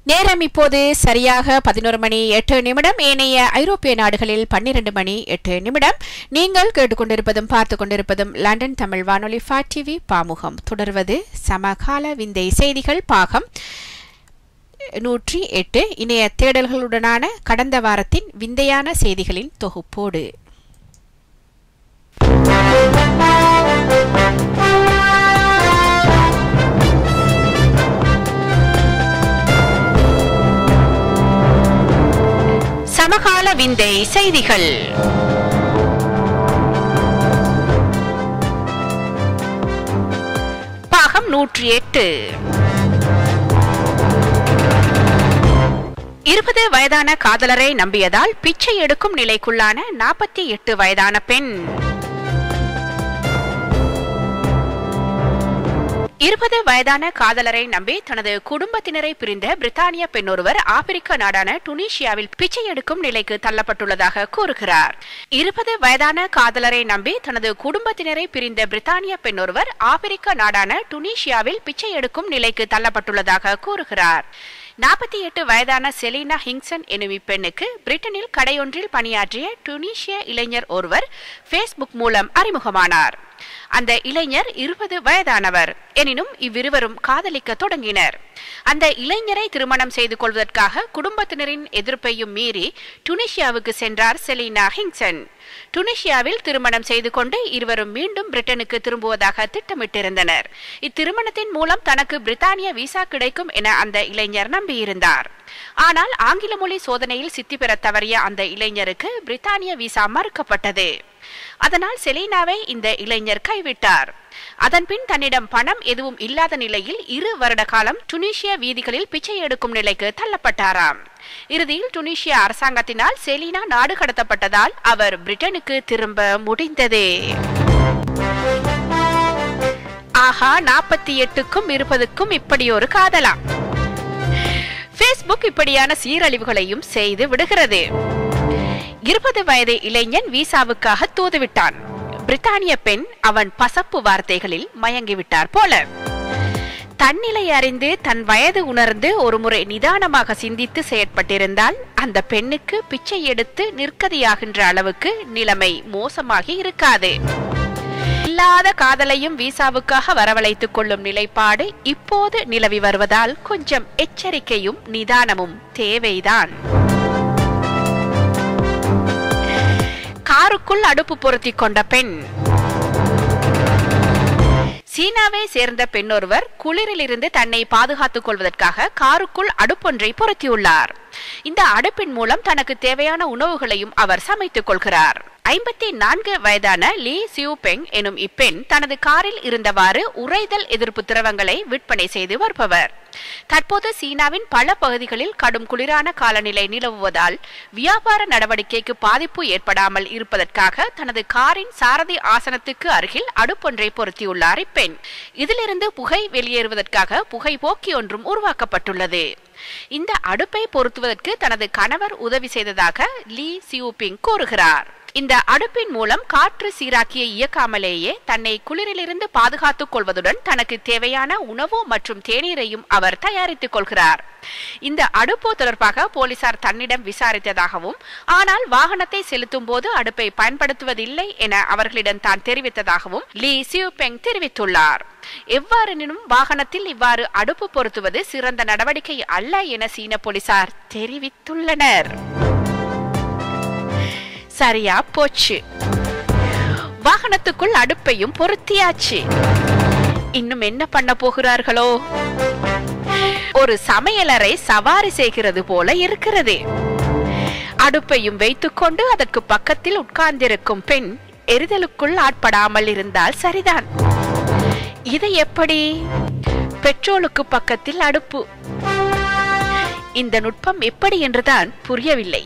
நேரம் இப்போது சரியாக பதினோரு மணி எட்டு நிமிடம் ஏனைய ஐரோப்பிய நாடுகளில் பன்னிரண்டு மணி எட்டு நிமிடம் நீங்கள் கேட்டுக்கொண்டிருப்பதும் பார்த்து கொண்டிருப்பதும் லண்டன் தமிழ் வானொலி ஃபா டிவி பாமுகம் தொடர்வது சமகால விந்தை செய்திகள் பாகம் நூற்றி எட்டு இணைய தேடல்களுடனான கடந்த வாரத்தின் விந்தையான செய்திகளின் தொகுப்போடு சமகால விந்தை செய்திகள் பாகம் நூற்றி எட்டு இருபது வயதான காதலரை நம்பியதால் பிச்சை எடுக்கும் நிலைக்குள்ளான நாற்பத்தி எட்டு வயதான பெண் இருபது வயதான காதலரை நம்பி தனது குடும்பத்தினரை பிரிந்த பிரித்தானிய பெண்ணொருவர் ஆப்பிரிக்க நாடான டுனிஷியாவில் பிச்சை எடுக்கும் நிலைக்கு தள்ளப்பட்டுள்ளதாக கூறுகிறார் இருபது வயதான காதலரை நம்பி தனது குடும்பத்தினரை பிரிந்த பிரித்தானிய பெண்ணொருவர் ஆப்பிரிக்க நாடான டுனிஷியாவில் பிச்சை எடுக்கும் நிலைக்கு தள்ளப்பட்டுள்ளதாக கூறுகிறார் நாற்பத்தி எட்டு வயதான செலீனா ஹிங்சன் எனும் இப்பெண்ணுக்கு பிரிட்டனில் கடையொன்றில் பணியாற்றிய டுனிஷிய இளைஞர் ஒருவர் ஃபேஸ்புக் மூலம் அறிமுகமானார் அந்த இளைஞர் இருபது வயதானவர் எனினும் இவ்விருவரும் காதலிக்க தொடங்கினர் அந்த இளைஞரை திருமணம் செய்து கொள்வதற்காக குடும்பத்தினரின் எதிர்ப்பையும் மீறி டுனிஷியாவுக்கு சென்றார் செலீனா ஹிங்சன் டுனிஷியாவில் திருமணம் செய்து கொண்டு இருவரும் மீண்டும் பிரிட்டனுக்கு திரும்புவதாக திட்டமிட்டிருந்தனர் இத்திருமணத்தின் மூலம் தனக்கு பிரித்தானிய விசா கிடைக்கும் என அந்த இளைஞர் நம்பியிருந்தார் ஆனால் ஆங்கில மொழி சோதனையில் சித்தி பெற தவறிய அந்த இளைஞருக்கு பிரித்தானிய விசா மறுக்கப்பட்டது அதனால் செலீனாவை இந்த இளைஞர் கைவிட்டார் அதன்பின் தன்னிடம் பணம் எதுவும் இல்லாத நிலையில் இரு வருட காலம் டுனிஷிய வீதிகளில் பிச்சை எடுக்கும் நிலைக்கு தள்ளப்பட்டாராம் இறுதியில் டுனிஷிய அரசாங்கத்தினால் செலீனா நாடு கடத்தப்பட்டதால் அவர் பிரிட்டனுக்கு திரும்ப முடிந்தது ஆஹா நாற்பத்தி எட்டுக்கும் இருபதுக்கும் இப்படி ஒரு காதலாம் ஃபேஸ்புக் இப்படியான சீரழிவுகளையும் செய்து விடுகிறது இருபது வயது இளைஞன் விசாவுக்காக தூதுவிட்டான் பிரித்தானிய பெண் அவன் பசப்பு வார்த்தைகளில் மயங்கிவிட்டார் போல தன்னிலை அறிந்து தன் வயது உணர்ந்து ஒருமுறை நிதானமாக சிந்தித்து செயற்பட்டிருந்தால் அந்த பெண்ணுக்கு பிச்சை எடுத்து நிற்கதியாகின்ற அளவுக்கு நிலைமை மோசமாகி இருக்காது இல்லாத காதலையும் விசாவுக்காக வரவழைத்துக் கொள்ளும் நிலைப்பாடு இப்போது நிலவி வருவதால் கொஞ்சம் எச்சரிக்கையும் நிதானமும் தேவைதான் காருக்குள் அடுப்பு பொருத்தி கொண்ட பெண் சீனாவை சேர்ந்த பெண்ணொருவர் குளிரிலிருந்து தன்னை பாதுகாத்துக் கொள்வதற்காக காருக்குள் அடுப்பொன்றை பொருத்தியுள்ளார் இந்த அடுப்பின் மூலம் தனக்கு தேவையான உணவுகளையும் அவர் சமைத்துக் கொள்கிறார் ஐம்பத்தி நான்கு வயதான லீ சியூ பெங் எனும் இப்பெண் தனது காரில் இருந்தவாறு உறைதல் எதிர்ப்பு திரவங்களை விற்பனை செய்து வருபவர் தற்போது சீனாவின் பல பகுதிகளில் கடும் குளிரான காலநிலை நிலவுவதால் வியாபார நடவடிக்கைக்கு பாதிப்பு ஏற்படாமல் இருப்பதற்காக தனது காரின் சாரதி ஆசனத்துக்கு அருகில் அடுப்பொன்றை பொருத்தியுள்ளார் இப்பெண் இதிலிருந்து புகை வெளியேறுவதற்காக புகை போக்கி ஒன்றும் உருவாக்கப்பட்டுள்ளது இந்த அடுப்பை பொருத்துவதற்கு தனது கணவர் உதவி செய்ததாக லீ சியூபிங் கூறுகிறார் இந்த அடுப்பின் மூலம் காற்று சீராக்கிய இயக்காமலேயே தன்னை குளிரிலிருந்து பாதுகாத்துக் கொள்வதுடன் தனக்கு தேவையான உணவு மற்றும் தேநீரையும் அவர் தயாரித்துக் கொள்கிறார் இந்த அடுப்பு தொடர்பாக போலீசார் தன்னிடம் விசாரித்ததாகவும் ஆனால் வாகனத்தை செலுத்தும் போது அடுப்பை பயன்படுத்துவதில்லை என அவர்களிடம் தான் தெரிவித்ததாகவும் லீ சியூபெங் தெரிவித்துள்ளார் எவ்வாறெனினும் வாகனத்தில் இவ்வாறு அடுப்பு பொருத்துவது சிறந்த நடவடிக்கை அல்ல என சீன போலீசார் தெரிவித்துள்ளனர் சரியா போச்சு வாகனத்துக்குள் அடுப்பையும் பொருத்தியாச்சு இன்னும் என்ன பண்ண போகிறார்களோ ஒரு சமையலறை சவாரி செய்கிறது போல இருக்கிறது அடுப்பையும் வைத்துக்கொண்டு அதற்கு பக்கத்தில் உட்கார்ந்திருக்கும் பெண் எரிதலுக்குள் ஆட்படாமல் இருந்தால் சரிதான் இது எப்படி பெட்ரோலுக்கு பக்கத்தில் அடுப்பு இந்த நுட்பம் எப்படி என்றுதான் புரியவில்லை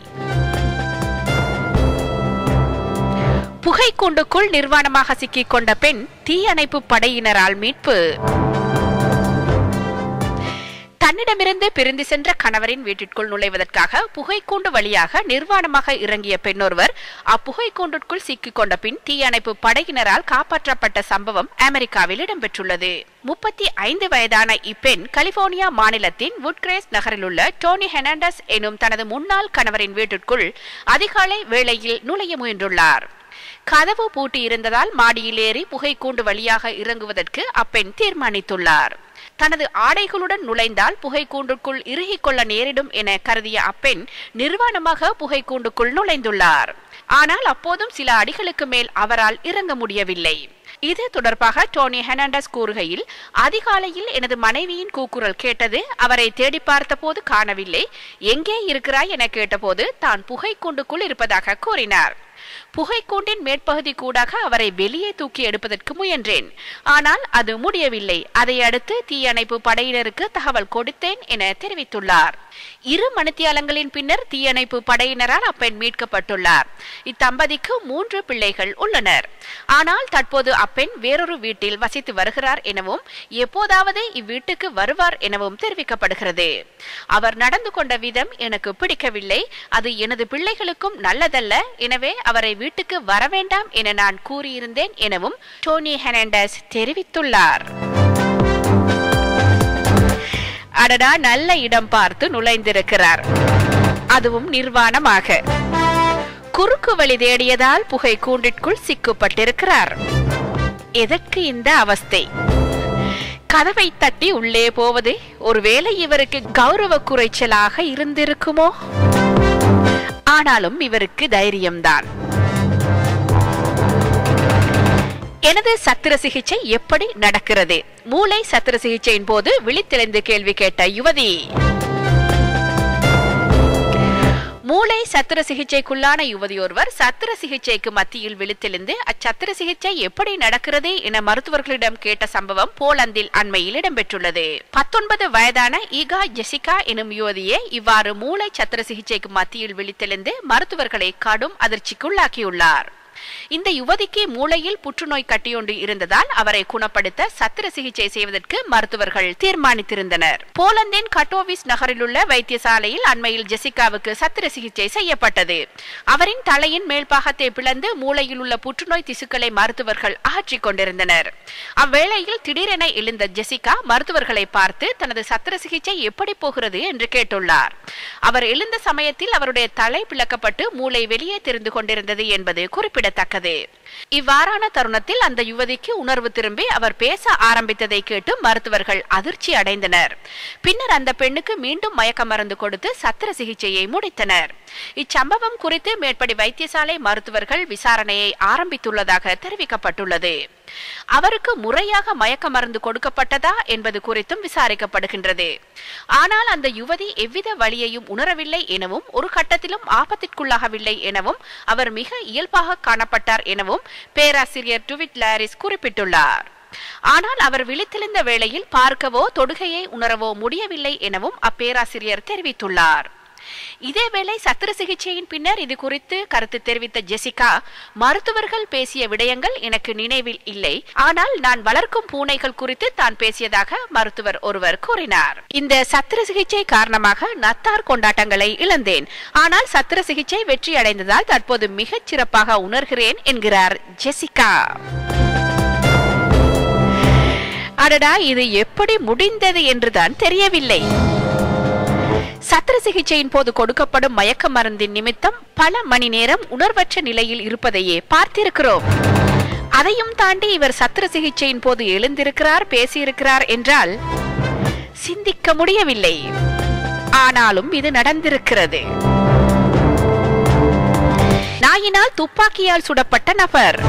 புகைக்கூண்டுக்குள் நிர்வாணமாக சிக்கிக் கொண்ட பெண் தீயணைப்பு படையினரால் மீட்பு தன்னிடமிருந்து பிரிந்து சென்ற கணவரின் வீட்டிற்குள் நுழைவதற்காக புகைக்கூண்டு வழியாக நிர்வாணமாக இறங்கிய பெண்ணொருவர் அப்புகைக்கூண்டுக்குள் சிக்கிக் கொண்ட பின் தீயணைப்பு படையினரால் காப்பாற்றப்பட்ட சம்பவம் அமெரிக்காவில் இடம்பெற்றுள்ளது முப்பத்தி ஐந்து வயதான இப்பெண் கலிபோர்னியா மாநிலத்தின் வுட்கிரேஸ் நகரில் உள்ள டோனி ஹெர்னாண்டஸ் எனும் தனது முன்னாள் கணவரின் வீட்டிற்குள் அதிகாலை வேளையில் நுழைய முயன்றுள்ளார் கதவு பூட்டி இருந்ததால் மாடியில் ஏறி புகைக்கூண்டு வழியாக இறங்குவதற்கு அப்பெண் தீர்மானித்துள்ளார் தனது ஆடைகளுடன் நுழைந்தால் புகைக்கூண்டுக்குள் இறுகிக் கொள்ள நேரிடும் என கருதிய அப்பெண் நிர்வாணமாக புகைக்கூண்டுக்குள் நுழைந்துள்ளார் ஆனால் அப்போதும் சில அடிகளுக்கு மேல் அவரால் இறங்க முடியவில்லை இது தொடர்பாக டோனி ஹெர்னாண்டஸ் கூறுகையில் அதிகாலையில் எனது மனைவியின் கூக்குரல் கேட்டது அவரை தேடி பார்த்தபோது காணவில்லை எங்கே இருக்கிறாய் என கேட்டபோது தான் புகைக்கூண்டுக்குள் இருப்பதாக கூறினார் புகைக்கூண்டின் மேற்பகுதி கூடாக அவரை வெளியே தூக்கி எடுப்பதற்கு முயன்றேன் ஆனால் அது முடியவில்லை அதை அடுத்து தீயணைப்பு படையினருக்கு தகவல் கொடுத்தேன் என தெரிவித்துள்ளார் இரு மணித்தியாலங்களின் பின்னர் தீயணைப்பு படையினரால் அப்பெண் மீட்கப்பட்டுள்ளார் இத்தம்பதிக்கு மூன்று பிள்ளைகள் உள்ளனர் ஆனால் தற்போது அப்பெண் வேறொரு வீட்டில் வசித்து வருகிறார் எனவும் எப்போதாவது இவ்வீட்டுக்கு வருவார் எனவும் தெரிவிக்கப்படுகிறது அவர் நடந்து கொண்ட விதம் எனக்கு பிடிக்கவில்லை அது எனது பிள்ளைகளுக்கும் நல்லதல்ல எனவே அவரை வீட்டுக்கு வர வேண்டாம் என நான் கூறியிருந்தேன் எனவும் டோனி ஹெர்னாண்டஸ் தெரிவித்துள்ளார் அடடா நல்ல இடம் பார்த்து நுழைந்திருக்கிறார் அதுவும் நிர்வாணமாக குறுக்கு வழி தேடியதால் புகை கூண்டிற்குள் சிக்கப்பட்டிருக்கிறார் எதற்கு இந்த அவஸ்தை கதவை தட்டி உள்ளே போவது ஒருவேளை இவருக்கு கௌரவ குறைச்சலாக இருந்திருக்குமோ ஆனாலும் இவருக்கு தைரியம்தான் எனது சத்திர சிகிச்சை எப்படி நடக்கிறது மூளை சத்திர சிகிச்சையின் போது விழித்தெழுந்து கேள்வி கேட்ட யுவதி மூளை சத்திர சிகிச்சைக்குள்ளான யுவதியொருவர் சத்திர சிகிச்சைக்கு மத்தியில் விழித்தெழுந்து அச்சத்திர சிகிச்சை எப்படி நடக்கிறது என மருத்துவர்களிடம் கேட்ட சம்பவம் போலந்தில் அண்மையில் இடம்பெற்றுள்ளது பத்தொன்பது வயதான ஈகா ஜெசிகா எனும் யுவதியே இவ்வாறு மூளை சத்திர சிகிச்சைக்கு மத்தியில் விழித்தெழுந்து மருத்துவர்களை கடும் அதிர்ச்சிக்குள்ளாக்கியுள்ளார் இந்த யுவதிக்கு மூளையில் புற்றுநோய் கட்டியொன்று இருந்ததால் அவரை குணப்படுத்த சத்திர சிகிச்சை செய்வதற்கு மருத்துவர்கள் தீர்மானித்திருந்தனர் போலந்தின் கட்டோவிஸ் நகரில் உள்ள வைத்தியசாலையில் அண்மையில் ஜெசிகாவுக்கு சத்திர சிகிச்சை செய்யப்பட்டது அவரின் தலையின் மேல்பாகத்தை பிளந்து மூளையில் உள்ள புற்றுநோய் திசுக்களை மருத்துவர்கள் அகற்றிக் கொண்டிருந்தனர் அவ்வேளையில் திடீரென எழுந்த ஜெசிகா மருத்துவர்களை பார்த்து தனது சத்திர சிகிச்சை எப்படி போகிறது என்று கேட்டுள்ளார் அவர் எழுந்த சமயத்தில் அவருடைய தலை பிளக்கப்பட்டு மூளை வெளியே தெரிந்து கொண்டிருந்தது என்பது குறிப்பிடத்தக்கது இவ்வாறான தருணத்தில் அந்த யுவதிக்கு உணர்வு திரும்பி அவர் பேச ஆரம்பித்ததை கேட்டு மருத்துவர்கள் அதிர்ச்சி அடைந்தனர் பின்னர் அந்த பெண்ணுக்கு மீண்டும் மயக்க மருந்து கொடுத்து சத்திர சிகிச்சையை முடித்தனர் இச்சம்பவம் குறித்து மேற்படி வைத்தியசாலை மருத்துவர்கள் விசாரணையை ஆரம்பித்துள்ளதாக தெரிவிக்கப்பட்டுள்ளது அவருக்கு முறையாக மயக்க மருந்து கொடுக்கப்பட்டதா என்பது குறித்தும் விசாரிக்கப்படுகின்றது ஆனால் அந்த யுவதி எவ்வித வழியையும் உணரவில்லை எனவும் ஒரு கட்டத்திலும் ஆபத்திற்குள்ளாகவில்லை எனவும் அவர் மிக இயல்பாக காணப்பட்டார் எனவும் பேராசிரியர் டுவிட் லாரிஸ் குறிப்பிட்டுள்ளார் ஆனால் அவர் விழித்தெழுந்த வேளையில் பார்க்கவோ தொடுகையை உணரவோ முடியவில்லை எனவும் அப்பேராசிரியர் தெரிவித்துள்ளார் இதேவேளை சத்திர சிகிச்சையின் பின்னர் இது குறித்து கருத்து தெரிவித்த ஜெசிகா மருத்துவர்கள் பேசிய விடயங்கள் எனக்கு நினைவில் இல்லை ஆனால் நான் வளர்க்கும் பூனைகள் குறித்து தான் பேசியதாக மருத்துவர் ஒருவர் கூறினார் இந்த சத்திர சிகிச்சை காரணமாக நத்தார் கொண்டாட்டங்களை இழந்தேன் ஆனால் சத்திர சிகிச்சை வெற்றி அடைந்ததால் தற்போது மிகச் சிறப்பாக உணர்கிறேன் என்கிறார் ஜெசிகா அடடா இது எப்படி முடிந்தது என்றுதான் தெரியவில்லை சத்திர சிகிச்சையின் போது கொடுக்கப்படும் மயக்க மருந்தின் நிமித்தம் பல மணி நேரம் உணர்வற்ற நிலையில் இருப்பதையே பார்த்திருக்கிறோம் அதையும் தாண்டி இவர் சத்திர சிகிச்சையின் போது எழுந்திருக்கிறார் பேசியிருக்கிறார் என்றால் சிந்திக்க முடியவில்லை ஆனாலும் இது நடந்திருக்கிறது நாயினால் துப்பாக்கியால் சுடப்பட்ட நபர்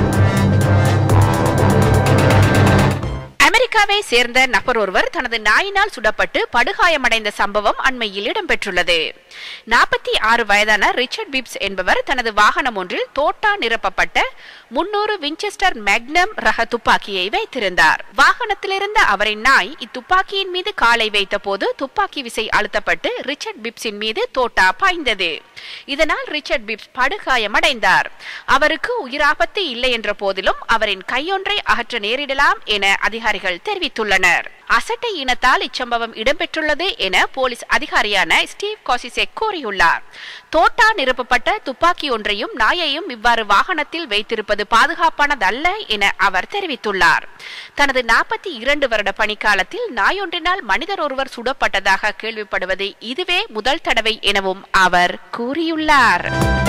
அமெரிக்காவை சேர்ந்த நபர் ஒருவர் தனது நாயினால் சுடப்பட்டு படுகாயமடைந்த சம்பவம் அண்மையில் இடம்பெற்றுள்ளது நாற்பத்தி ஆறு வயதான ரிச்சர்ட் பிப்ஸ் என்பவர் தனது வாகனம் ஒன்றில் தோட்டா நிரப்பப்பட்ட முன்னூறு வின்செஸ்டர் மேக்னம் ரக துப்பாக்கியை வைத்திருந்தார் வாகனத்தில் இருந்த அவரின் நாய் இத்துப்பாக்கியின் மீது காலை வைத்த போது துப்பாக்கி விசை அழுத்தப்பட்டு ரிச்சர்ட் பிப்ஸின் மீது தோட்டா பாய்ந்தது இதனால் ரிச்சர்ட் பிப்ஸ் படுகாயமடைந்தார் அவருக்கு உயிராபத்து இல்லை என்ற போதிலும் அவரின் கையொன்றை அகற்ற நேரிடலாம் என அதிகாரிகள் தெரிவித்துள்ளனர் அசட்டை இனத்தால் இச்சம்பவம் இடம்பெற்றுள்ளது என போலீஸ் அதிகாரியான ஸ்டீவ் காசிசெக் கூறியுள்ளார் தோட்டா நிரப்பப்பட்ட துப்பாக்கி ஒன்றையும் நாயையும் இவ்வாறு வாகனத்தில் வைத்திருப்பது பாதுகாப்பானதல்ல என அவர் தெரிவித்துள்ளார் தனது நாற்பத்தி இரண்டு வருட பணிக்காலத்தில் நாயொன்றினால் மனிதர் ஒருவர் சுடப்பட்டதாக கேள்விப்படுவது இதுவே முதல் தடவை எனவும் அவர் கூறியுள்ளார்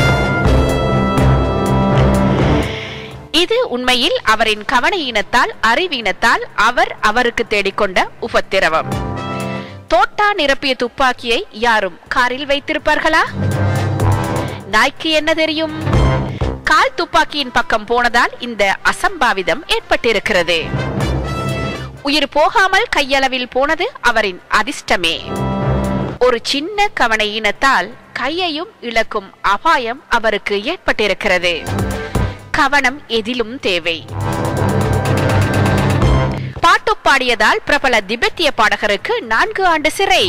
இது உண்மையில் அவரின் கவனையினத்தால் அறிவீனத்தால் அவர் அவருக்கு தேடிக்கொண்ட உபத்திரவம் தோட்டா நிரப்பிய துப்பாக்கியை யாரும் காரில் வைத்திருப்பார்களா நாய்க்கு என்ன தெரியும் கால் துப்பாக்கியின் பக்கம் போனதால் இந்த அசம்பாவிதம் ஏற்பட்டிருக்கிறது உயிர் போகாமல் கையளவில் போனது அவரின் அதிர்ஷ்டமே ஒரு சின்ன கவனை இனத்தால் கையையும் இழக்கும் அபாயம் அவருக்கு ஏற்பட்டிருக்கிறது கவனம் எதிலும் தேவை பாட்டு பாடியதால் பிரபல திபெத்திய பாடகருக்கு நான்கு ஆண்டு சிறை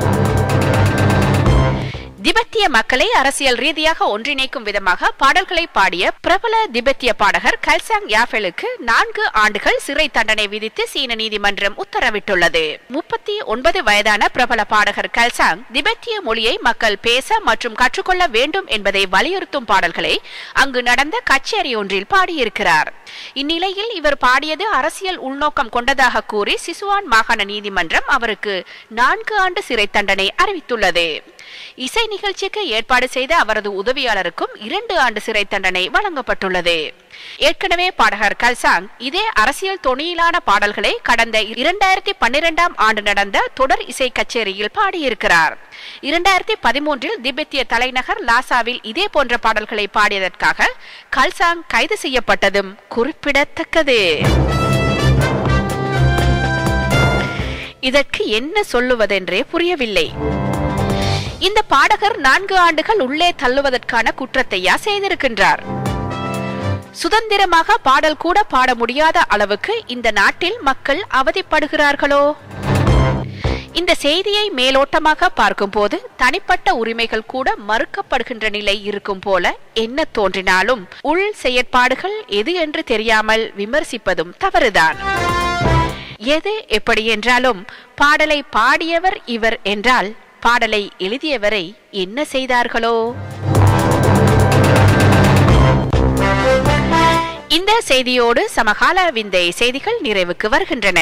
திபெத்திய மக்களை அரசியல் ரீதியாக ஒன்றிணைக்கும் விதமாக பாடல்களை பாடிய பிரபல திபெத்திய பாடகர் கல்சாங் யாஃபெலுக்கு நான்கு ஆண்டுகள் சிறை தண்டனை விதித்து சீன நீதிமன்றம் உத்தரவிட்டுள்ளது முப்பத்தி ஒன்பது வயதான பிரபல பாடகர் கல்சாங் திபெத்திய மொழியை மக்கள் பேச மற்றும் கற்றுக்கொள்ள வேண்டும் என்பதை வலியுறுத்தும் பாடல்களை அங்கு நடந்த கச்சேரி ஒன்றில் பாடியிருக்கிறார் இந்நிலையில் இவர் பாடியது அரசியல் உள்நோக்கம் கொண்டதாக கூறி சிசுவான் மாகாண நீதிமன்றம் அவருக்கு நான்கு ஆண்டு சிறை தண்டனை அறிவித்துள்ளது இசை நிகழ்ச்சிக்கு ஏற்பாடு செய்த அவரது உதவியாளருக்கும் இரண்டு ஆண்டு சிறை தண்டனை வழங்கப்பட்டுள்ளது ஏற்கனவே பாடகர் கல்சாங் இதே அரசியல் தொனியிலான பாடல்களை கடந்த இரண்டாயிரத்தி பன்னிரெண்டாம் ஆண்டு நடந்த தொடர் இசை கச்சேரியில் பாடியிருக்கிறார் இரண்டாயிரத்தி பதிமூன்றில் திபெத்திய தலைநகர் லாசாவில் இதே போன்ற பாடல்களை பாடியதற்காக கல்சாங் கைது செய்யப்பட்டதும் குறிப்பிடத்தக்கது இதற்கு என்ன சொல்லுவதென்றே புரியவில்லை இந்த பாடகர் நான்கு ஆண்டுகள் உள்ளே தள்ளுவதற்கான குற்றத்தையா செய்திருக்கின்றார் சுதந்திரமாக பாடல் கூட பாட முடியாத அளவுக்கு இந்த நாட்டில் மக்கள் அவதிப்படுகிறார்களோ இந்த செய்தியை மேலோட்டமாக பார்க்கும்போது தனிப்பட்ட உரிமைகள் கூட மறுக்கப்படுகின்ற நிலை இருக்கும் போல என்ன தோன்றினாலும் உள் செயற்பாடுகள் எது என்று தெரியாமல் விமர்சிப்பதும் தவறுதான் எது எப்படி என்றாலும் பாடலை பாடியவர் இவர் என்றால் பாடலை எழுதியவரை என்ன செய்தார்களோ இந்த செய்தியோடு சமகால விந்தை செய்திகள் நிறைவுக்கு வருகின்றன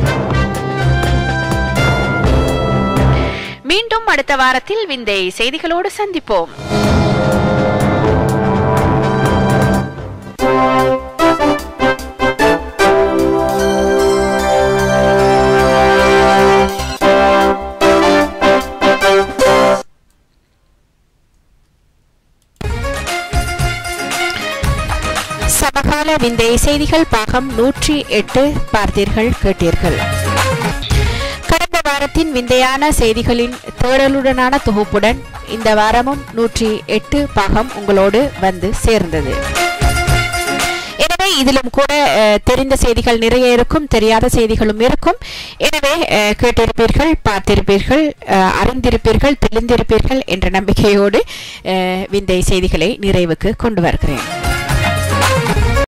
மீண்டும் அடுத்த வாரத்தில் விந்தை செய்திகளோடு சந்திப்போம் சமகால விந்தை செய்திகள் பாகம் நூற்றி எட்டு பார்த்தீர்கள் கேட்டீர்கள் கடந்த வாரத்தின் விந்தையான செய்திகளின் தேடலுடனான தொகுப்புடன் இந்த வாரமும் நூற்றி எட்டு பாகம் உங்களோடு வந்து சேர்ந்தது எனவே இதிலும் கூட அஹ், தெரிந்த செய்திகள் நிறைய இருக்கும் தெரியாத செய்திகளும் இருக்கும் எனவே அஹ், கேட்டிருப்பீர்கள் பார்த்திருப்பீர்கள் அஹ், அறிந்திருப்பீர்கள் தெளிந்திருப்பீர்கள் என்ற நம்பிக்கையோடு அஹ், விந்தை செய்திகளை நிறைவுக்கு கொண்டு வருகிறேன்